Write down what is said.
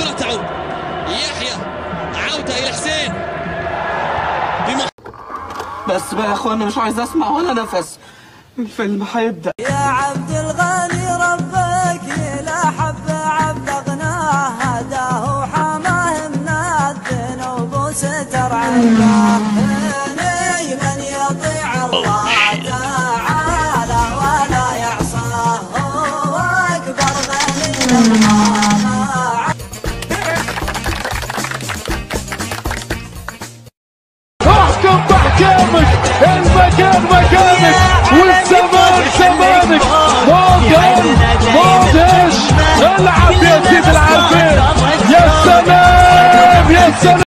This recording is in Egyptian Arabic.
وتعود يحيى عودة إلى حسين بم... بس بقى يا اخوانا مش عايز اسمع ولا نفس الفيلم هيبدا يا عبد الغني ربك لا حب عبد غناه هداه وحماه من الذنوب وستر عيناه من يطيع الله تعالى ولا يعصاه هو اكبر غني الله احكم باحكامك المكان مكانك والزمان زمانك مودن مودش العب يا سيد العارفين يا سلام يا سلام